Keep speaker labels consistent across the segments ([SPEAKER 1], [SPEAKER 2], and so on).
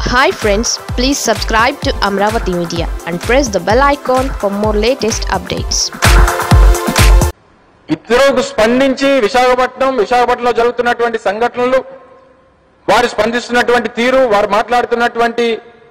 [SPEAKER 1] hi friends please subscribe to Amaravati media and press the bell icon for more latest updates
[SPEAKER 2] ఇద్దరు స్పందించి విశాఖపట్నం విశాఖపట్నంలో జరుగుతున్నటువంటి సంఘటనలు వారు స్పందిస్తున్నటువంటి తీరు వారు మాట్లాడుతున్నటువంటి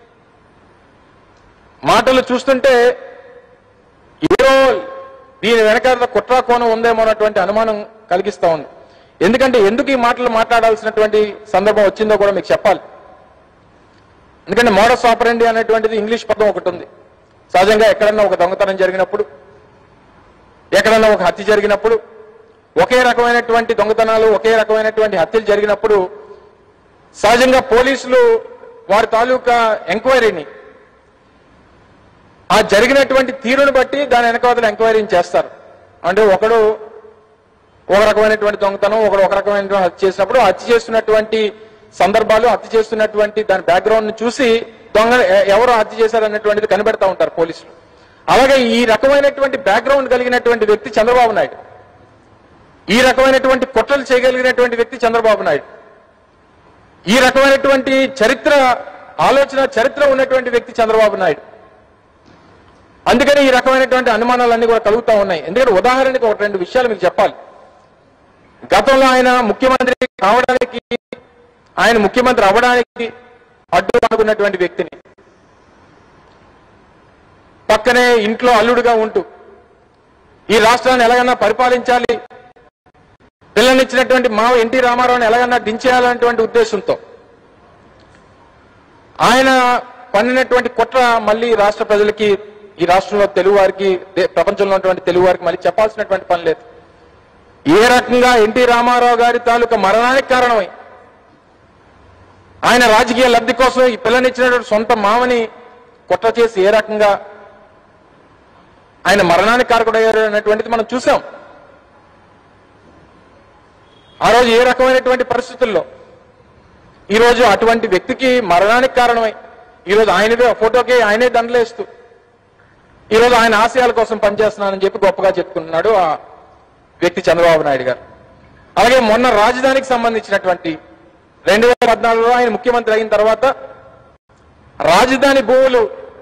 [SPEAKER 2] మాటలు చూస్తుంటే ఏదో దీని వెనకాల కుట్ర కోణం ఉందేమో అన్నటువంటి అనుమానం కలిగిస్తా ఉంది ఎందుకంటే ఎందుకు ఈ మాటలు మాట్లాడాల్సినటువంటి సందర్భం వచ్చిందో కూడా మీకు చెప్పాలి ఎందుకంటే మోడస్ ఆపరండి అనేటువంటిది ఇంగ్లీష్ పదం ఒకటి ఉంది సహజంగా ఎక్కడన్నా ఒక దొంగతనం జరిగినప్పుడు ఎక్కడన్నా ఒక హత్య జరిగినప్పుడు ఒకే రకమైనటువంటి దొంగతనాలు ఒకే రకమైనటువంటి హత్యలు జరిగినప్పుడు సహజంగా పోలీసులు వారి తాలూకా ఎంక్వైరీని ఆ జరిగినటువంటి తీరును బట్టి దాని వెనకవతల ఎంక్వైరీని చేస్తారు అంటే ఒకడు ఒక రకమైనటువంటి దొంగతనం ఒకడు ఒక రకమైనటువంటి హత్య చేసినప్పుడు హత్య చేస్తున్నటువంటి సందర్భాలు హత్య చేస్తున్నటువంటి దాని బ్యాక్గ్రౌండ్ ని చూసి దొంగ ఎ- ఎవరు హత్య చేశారు అన్నటువంటిది కనిపెడతా ఉంటారు పోలీసులు అలాగే ఈ రకమైనటువంటి బ్యాక్గ్రౌండ్ కలిగినటువంటి వ్యక్తి చంద్రబాబు నాయుడు ఈ రకమైనటువంటి కుట్రలు చేయగలిగినటువంటి వ్యక్తి చంద్రబాబు నాయుడు ఈ రకమైనటువంటి చరిత్ర ఆలోచన చరిత్ర ఉన్నటువంటి వ్యక్తి చంద్రబాబు నాయుడు అందుకని ఈ రకమైనటువంటి అనుమానాలన్నీ కూడా కలుగుతా ఉన్నాయి ఎందుకంటే ఉదాహరణకి ఒక రెండు విషయాలు మీకు చెప్పాలి గతంలో ఆయన ముఖ్యమంత్రి కావడానికి ఆయన ముఖ్యమంత్రి అవ్వడానికి అడ్డు అనుకున్నటువంటి వ్యక్తిని పక్కనే ఇంట్లో అల్లుడుగా ఉంటూ ఈ రాష్ట్రాన్ని ఎలాగన్నా పరిపాలించాలి పిల్లనిచ్చినటువంటి మావ ఎన్టీ రామారావుని ఎలాగన్నా దించేయాలనేటువంటి ఉద్దేశంతో ఆయన పన్నినటువంటి కుట్ర మళ్ళీ రాష్ట్ర ప్రజలకి ఈ రాష్ట్రంలో తెలుగు వారికి దే- ప్రపంచంలో ఉన్నటువంటి తెలుగు వారికి మళ్ళీ చెప్పాల్సినటువంటి పని లేదు ఏ రకంగా ఎన్టీ రామారావు గారి తాలూకా మరణానికి కారణమై ఆయన రాజకీయ లబ్ధి కోసం ఈ పిల్లనిచ్చినటువంటి సొంత మామని కుట్ర చేసి ఏ రకంగా ఆయన మరణానికి కారకుడయ్యారు అనేటువంటిది మనం చూసాం ఆ రోజు ఏ రకమైనటువంటి పరిస్థితుల్లో ఈ రోజు అటువంటి వ్యక్తికి మరణానికి కారణమై ఈ రోజు ఆయనవే ఫోటోకి ఆయనే దండలేస్తూ ఈ రోజు ఆయన ఆశయాల కోసం పనిచేస్తున్నానని చెప్పి గొప్పగా చెప్పుకుంటున్నాడు ఆ వ్యక్తి చంద్రబాబు నాయుడు గారు అలాగే మొన్న రాజధానికి సంబంధించినటువంటి రెండు వేల పద్నాలుగులో ఆయన ముఖ్యమంత్రి అయిన తర్వాత రాజధాని భూములు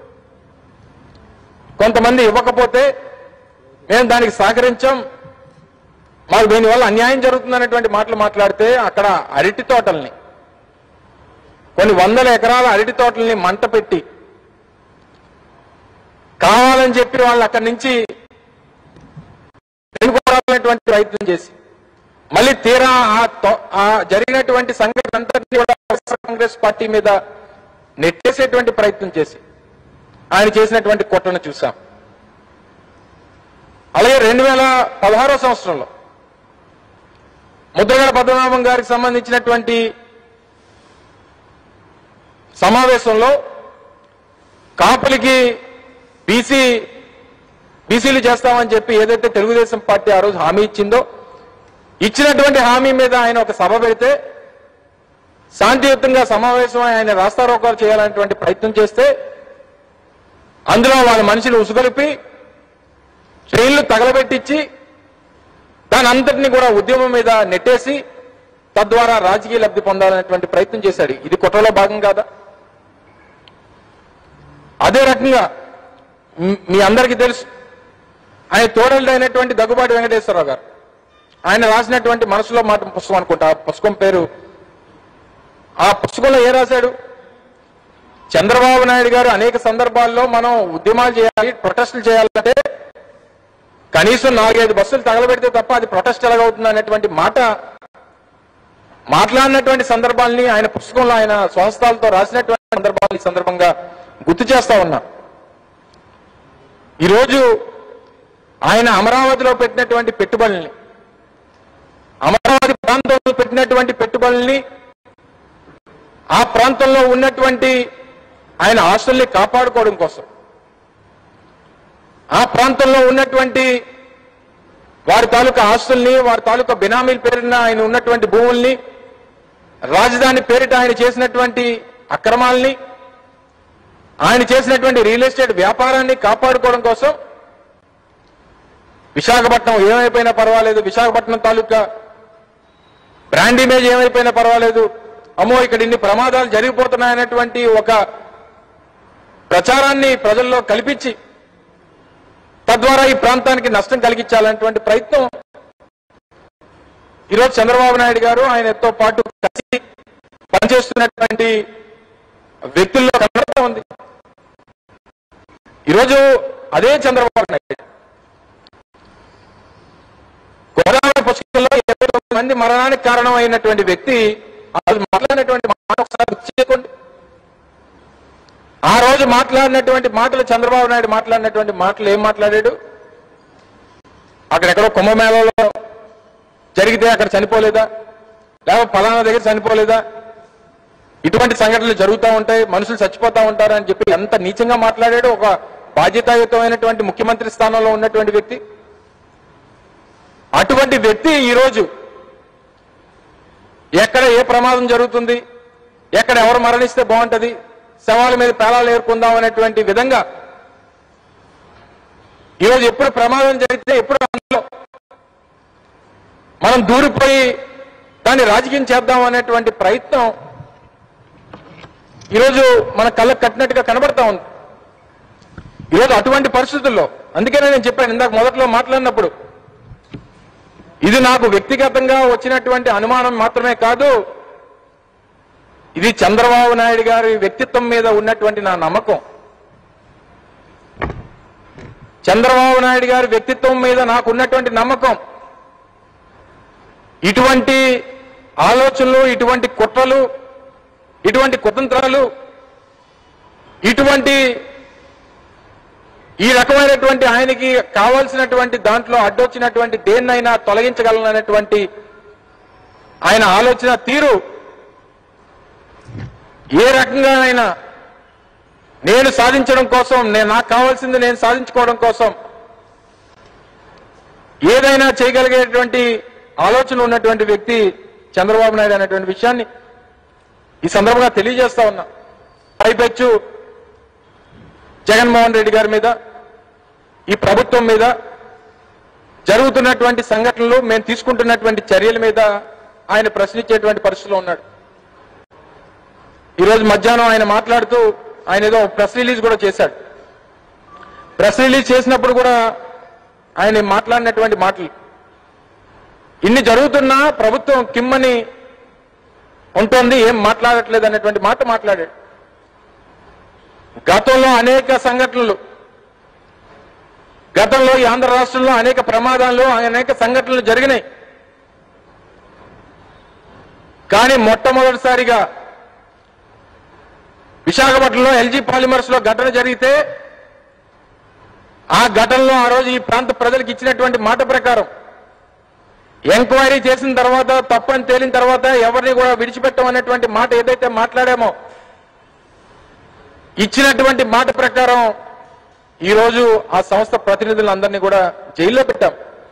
[SPEAKER 2] కొంతమంది ఇవ్వకపోతే మేము దానికి సహకరించాం మాకు దీనివల్ల అన్యాయం జరుగుతుందనేటువంటి మాటలు మాట్లాడితే అక్కడ అరటి తోటల్ని కొన్ని వందల ఎకరాల అరటి తోటల్ని మంట పెట్టి కావాలని చెప్పి వాళ్ళు అక్కడి నుంచి తెలుగుకోవాలనేటువంటి ప్రయత్నం చేసి మళ్ళీ తీరా ఆ తో- ఆ జరిగినటువంటి సంఘటన అంతటినీ కూడా వైఎస్ఆర్ కాంగ్రెస్ పార్టీ మీద నెట్టేసేటువంటి ప్రయత్నం చేసి ఆయన చేసినటువంటి కుట్రను చూసాం అలాగే రెండు వేల పదహారో సంవత్సరంలో ముద్రగడ పద్మనాభం గారికి సంబంధించినటువంటి సమావేశంలో కాపులకి బీసీ బీసీలు చేస్తామని చెప్పి ఏదైతే తెలుగుదేశం పార్టీ ఆ రోజు హామీ ఇచ్చిందో ఇచ్చినటువంటి హామీ మీద ఆయన ఒక సభ పెడితే శాంతియుతంగా సమావేశం ఆయన రాస్తారోకాలు చేయాలనేటువంటి ప్రయత్నం చేస్తే అందులో వాళ్ళ మనిషిని ఉసుగొలిపి ట్రైన్లు తగలబెట్టించి దాని అంతటిని కూడా ఉద్యమం మీద నెట్టేసి తద్వారా రాజకీయ లబ్ధి పొందాలనేటువంటి ప్రయత్నం చేశాడు ఇది కుట్రలో భాగం కాదా అదే రకంగా మీ- మీ అందరికీ తెలుసు ఆయన తోడలుడు అయినటువంటి దగ్గుబాటి వెంకటేశ్వరరావు గారు ఆయన రాసినటువంటి మనసులో మాట పుస్తకం అనుకుంటా ఆ పుస్తకం పేరు ఆ పుస్తకంలో ఏ రాశాడు చంద్రబాబు నాయుడు గారు అనేక సందర్భాల్లో మనం ఉద్యమాలు చేయాలి ప్రొటెస్టులు చేయాలంటే కనీసం నాలుగైదు బస్సులు తగలబెడితే తప్ప అది ప్రొటెస్ట్ ఎలాగవుతుంది అనేటువంటి మాట మాట్లాడినటువంటి సందర్భాల్ని ఆయన పుస్తకంలో ఆయన స్వహస్తాలతో రాసినటువంటి సందర్భాలు ఈ సందర్భంగా గుర్తు చేస్తా ఉన్నా ఈరోజు ఆయన అమరావతిలో పెట్టినటువంటి పెట్టుబడుల్ని అమరావతి ప్రాంతంలో పెట్టినటువంటి పెట్టుబడుల్ని ఆ ప్రాంతంలో ఉన్నటువంటి ఆయన ఆస్తుల్ని కాపాడుకోవడం కోసం ఆ ప్రాంతంలో ఉన్నటువంటి వారి తాలూకా ఆస్తుల్ని వారి తాలూకా బినామీల పేరున ఆయన ఉన్నటువంటి భూముల్ని రాజధాని పేరిట ఆయన చేసినటువంటి అక్రమాల్ని ఆయన చేసినటువంటి రియల్ ఎస్టేట్ వ్యాపారాన్ని కాపాడుకోవడం కోసం విశాఖపట్నం ఏమైపోయినా పర్వాలేదు విశాఖపట్నం తాలూకా బ్రాండ్ ఇమేజ్ ఏమైపోయినా పర్వాలేదు అమ్మో ఇక్కడ ఇన్ని ప్రమాదాలు జరిగిపోతున్నాయనేటువంటి ఒక ప్రచారాన్ని ప్రజల్లో కల్పించి తద్వారా ఈ ప్రాంతానికి నష్టం కలిగించాలనేటువంటి ప్రయత్నం ఈరోజు చంద్రబాబు నాయుడు గారు ఆయనతో పాటు కలిసి పనిచేస్తున్నటువంటి వ్యక్తుల్లో కనబడుతూ ఉంది ఈరోజు అదే చంద్రబాబు నాయుడు గోదావరి పుస్తకంలో ఇరవై తొమ్మిది మంది మరణానికి కారణమైనటువంటి వ్యక్తి ఆ రోజు మాట్లాడినటువంటి మాట ఒకసారి గుర్తు చేసుకోండి ఆ రోజు మాట్లాడినటువంటి మాటలు చంద్రబాబు నాయుడు మాట్లాడినటువంటి మాటలు ఏం మాట్లాడాడు అక్కడెక్కడో కుంభమేళలో జరిగితే అక్కడ చనిపోలేదా లేకపోతే ఫలానా దగ్గర చనిపోలేదా ఇటువంటి సంఘటనలు జరుగుతూ ఉంటాయి మనుషులు చచ్చిపోతా ఉంటారు అని చెప్పి ఎంత నీచంగా మాట్లాడాడు ఒక బాధ్యతాయుతమైనటువంటి ముఖ్యమంత్రి స్థానంలో ఉన్నటువంటి వ్యక్తి అటువంటి వ్యక్తి ఈరోజు ఎక్కడ ఏ ప్రమాదం జరుగుతుంది ఎక్కడ ఎవరు మరణిస్తే బాగుంటది శవాల మీద పేలాలు ఏరుకుందాం అనేటువంటి విధంగా ఈరోజు ఎప్పుడు ప్రమాదం జరిగితే ఎప్పుడు అందులో మనం దూరిపోయి దాన్ని రాజకీయం చేద్దాం అనేటువంటి ప్రయత్నం ఈరోజు మన కళ్ళకు కట్టినట్టుగా కనబడతా ఉంది ఈరోజు అటువంటి పరిస్థితుల్లో అందుకనే నేను చెప్పాను ఇందాక మొదట్లో మాట్లాడినప్పుడు ఇది నాకు వ్యక్తిగతంగా వచ్చినటువంటి అనుమానం మాత్రమే కాదు ఇది చంద్రబాబు నాయుడు గారి వ్యక్తిత్వం మీద ఉన్నటువంటి నా నమ్మకం చంద్రబాబు నాయుడు గారి వ్యక్తిత్వం మీద నాకు ఉన్నటువంటి నమ్మకం ఇటువంటి ఆలోచనలు ఇటువంటి కుట్రలు ఇటువంటి కుతంత్రాలు ఇటువంటి ఈ రకమైనటువంటి ఆయనకి కావాల్సినటువంటి దాంట్లో అడ్డొచ్చినటువంటి దేన్నైనా తొలగించగలనటువంటి ఆయన ఆలోచన తీరు ఏ రకంగా అయినా నేను సాధించడం కోసం నేను నాకు కావాల్సింది నేను సాధించుకోవడం కోసం ఏదైనా చేయగలిగేటువంటి ఆలోచన ఉన్నటువంటి వ్యక్తి చంద్రబాబు నాయుడు అనేటువంటి విషయాన్ని ఈ సందర్భంగా తెలియజేస్తా ఉన్నా పైపెచ్చు జగన్మోహన్ రెడ్డి గారి మీద ఈ ప్రభుత్వం మీద జరుగుతున్నటువంటి సంఘటనలు మేము తీసుకుంటున్నటువంటి చర్యల మీద ఆయన ప్రశ్నించేటువంటి పరిస్థితిలో ఉన్నాడు ఈరోజు మధ్యాహ్నం ఆయన మాట్లాడుతూ ఆయన ఏదో ప్రెస్ రిలీజ్ కూడా చేశాడు ప్రెస్ రిలీజ్ చేసినప్పుడు కూడా ఆయన మాట్లాడినటువంటి మాటలు ఇన్ని జరుగుతున్నా ప్రభుత్వం కిమ్మని ఉంటుంది ఏం మాట్లాడట్లేదు అనేటువంటి మాట మాట్లాడాడు గతంలో అనేక సంఘటనలు గతంలో ఈ ఆంధ్ర రాష్ట్రంలో అనేక ప్రమాదాలు అనేక సంఘటనలు జరిగినాయి కానీ మొట్టమొదటిసారిగా విశాఖపట్నంలో ఎల్జీ పాలిమర్స్ లో ఘటన జరిగితే ఆ ఘటనలో ఆ రోజు ఈ ప్రాంత ప్రజలకు ఇచ్చినటువంటి మాట ప్రకారం ఎంక్వైరీ చేసిన తర్వాత తప్పని తేలిన తర్వాత ఎవరిని కూడా విడిచిపెట్టమనేటువంటి మాట ఏదైతే మాట్లాడామో ఇచ్చినటువంటి మాట ప్రకారం ఈ రోజు ఆ సంస్థ ప్రతినిధులందరినీ కూడా జైల్లో పెట్టాం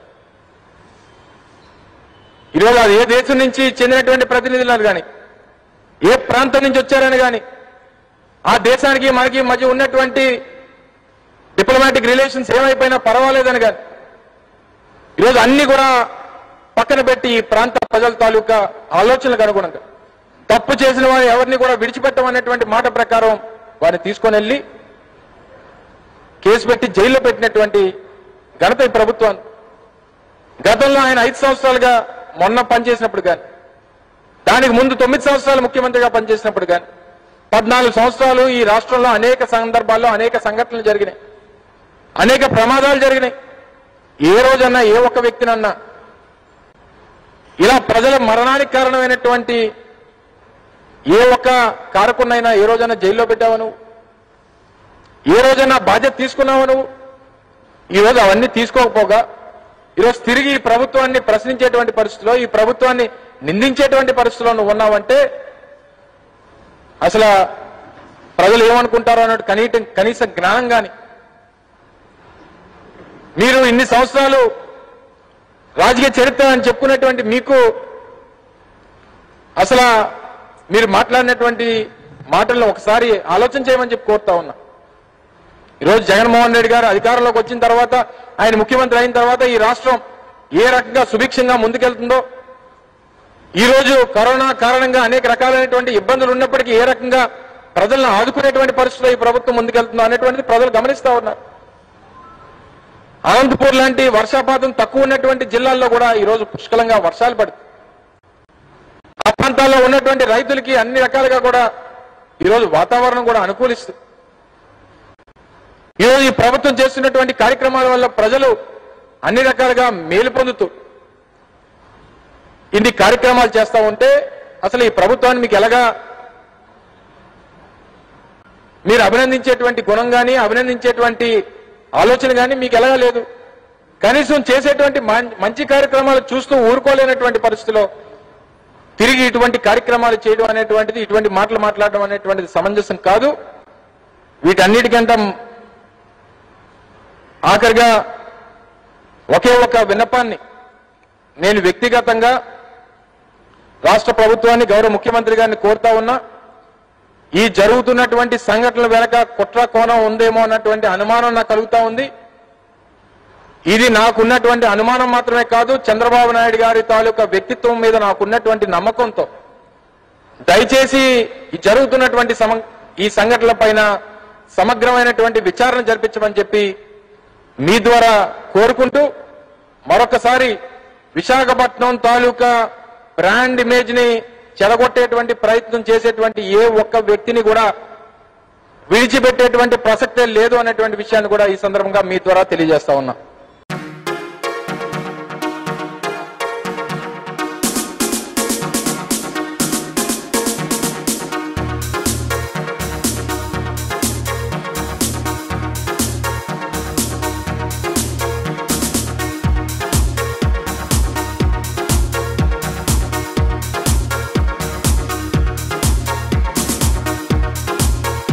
[SPEAKER 2] ఈరోజు అది ఏ దేశం నుంచి చెందినటువంటి ప్రతినిధులు కానీ ఏ ప్రాంతం నుంచి వచ్చారని కానీ ఆ దేశానికి మనకి మధ్య ఉన్నటువంటి డిప్లొమాటిక్ రిలేషన్స్ ఏమైపోయినా పర్వాలేదని కానీ ఈరోజు అన్ని కూడా పక్కన పెట్టి ఈ ప్రాంత ప్రజల తాలూకా ఆలోచనలకు అనుగుణంగా తప్పు చేసిన వారు ఎవరిని కూడా విడిచిపెట్టమనేటువంటి మాట ప్రకారం వారిని తీసుకొని వెళ్ళి కేసు పెట్టి జైల్లో పెట్టినటువంటి ఘనత ఈ ప్రభుత్వాన్ని గతంలో ఆయన ఐదు సంవత్సరాలుగా మొన్న పనిచేసినప్పుడు కానీ దానికి ముందు తొమ్మిది సంవత్సరాలు ముఖ్యమంత్రిగా పనిచేసినప్పుడు కానీ పద్నాలుగు సంవత్సరాలు ఈ రాష్ట్రంలో అనేక సందర్భాల్లో అనేక సంఘటనలు జరిగినాయి అనేక ప్రమాదాలు జరిగినాయి ఏ రోజన్నా ఏ ఒక్క వ్యక్తినన్నా ఇలా ప్రజల మరణానికి కారణమైనటువంటి ఏ ఒక్క కారకున్నైనా ఏ రోజైనా జైల్లో పెట్టావా నువ్వు ఏ రోజైనా బాధ్యత తీసుకున్నావా నువ్వు ఈరోజు అవన్నీ తీసుకోకపోగా ఈరోజు తిరిగి ఈ ప్రభుత్వాన్ని ప్రశ్నించేటువంటి పరిస్థితిలో ఈ ప్రభుత్వాన్ని నిందించేటువంటి పరిస్థితిలో నువ్వు ఉన్నావంటే అసలు ప్రజలు ఏమనుకుంటారో అన్నట్టు కనీట కనీస జ్ఞానం గాని మీరు ఇన్ని సంవత్సరాలు రాజకీయ చరిత్ర అని చెప్పుకునేటువంటి మీకు అసలు మీరు మాట్లాడినటువంటి మాటలను ఒకసారి ఆలోచన చేయమని చెప్పి కోరుతా ఉన్నా ఈరోజు జగన్మోహన్ రెడ్డి గారు అధికారంలోకి వచ్చిన తర్వాత ఆయన ముఖ్యమంత్రి అయిన తర్వాత ఈ రాష్ట్రం ఏ రకంగా సుభిక్షంగా ముందుకెళ్తుందో ఈ రోజు కరోనా కారణంగా అనేక రకాలైనటువంటి ఇబ్బందులు ఉన్నప్పటికీ ఏ రకంగా ప్రజలను ఆదుకునేటువంటి పరిస్థితిలో ఈ ప్రభుత్వం ముందుకెళ్తుందో అనేటువంటిది ప్రజలు గమనిస్తా ఉన్నారు అనంతపూర్ లాంటి వర్షాపాతం తక్కువ ఉన్నటువంటి జిల్లాల్లో కూడా ఈ రోజు పుష్కలంగా వర్షాలు పడుతుంది ఆ ప్రాంతాల్లో ఉన్నటువంటి రైతులకి అన్ని రకాలుగా కూడా ఈరోజు వాతావరణం కూడా అనుకూలిస్తుంది ఈరోజు ఈ ప్రభుత్వం చేస్తున్నటువంటి కార్యక్రమాల వల్ల ప్రజలు అన్ని రకాలుగా మేలు పొందుతూ ఇన్ని కార్యక్రమాలు చేస్తా ఉంటే అసలు ఈ ప్రభుత్వాన్ని మీకు ఎలాగా మీరు అభినందించేటువంటి గుణం కానీ అభినందించేటువంటి ఆలోచన కానీ మీకు ఎలాగా లేదు కనీసం చేసేటువంటి మం- మంచి కార్యక్రమాలు చూస్తూ ఊరుకోలేనటువంటి పరిస్థితిలో తిరిగి ఇటువంటి కార్యక్రమాలు చేయడం అనేటువంటిది ఇటువంటి మాటలు మాట్లాడడం అనేటువంటిది సమంజసం కాదు వీటన్నిటికంటే ఆఖరిగా ఒకే ఒక విన్నపాన్ని నేను వ్యక్తిగతంగా రాష్ట్ర ప్రభుత్వాన్ని గౌరవ ముఖ్యమంత్రి గారిని కోరుతా ఉన్నా ఈ జరుగుతున్నటువంటి సంఘటనల వెనక కుట్ర కోణం ఉందేమో అన్నటువంటి అనుమానం నాకు కలుగుతా ఉంది ఇది నాకున్నటువంటి అనుమానం మాత్రమే కాదు చంద్రబాబు నాయుడు గారి తాలూకా వ్యక్తిత్వం మీద నాకున్నటువంటి నమ్మకంతో దయచేసి ఈ జరుగుతున్నటువంటి సమ ఈ సంఘటనల పైన సమగ్రమైనటువంటి విచారణ జరిపించమని చెప్పి మీ ద్వారా కోరుకుంటూ మరొకసారి విశాఖపట్నం తాలూకా బ్రాండ్ ఇమేజ్ ని చెడగొట్టేటువంటి ప్రయత్నం చేసేటువంటి ఏ ఒక్క వ్యక్తిని కూడా విడిచిపెట్టేటువంటి ప్రసక్తే లేదు అనేటువంటి విషయాన్ని కూడా ఈ సందర్భంగా మీ ద్వారా తెలియజేస్తా ఉన్నా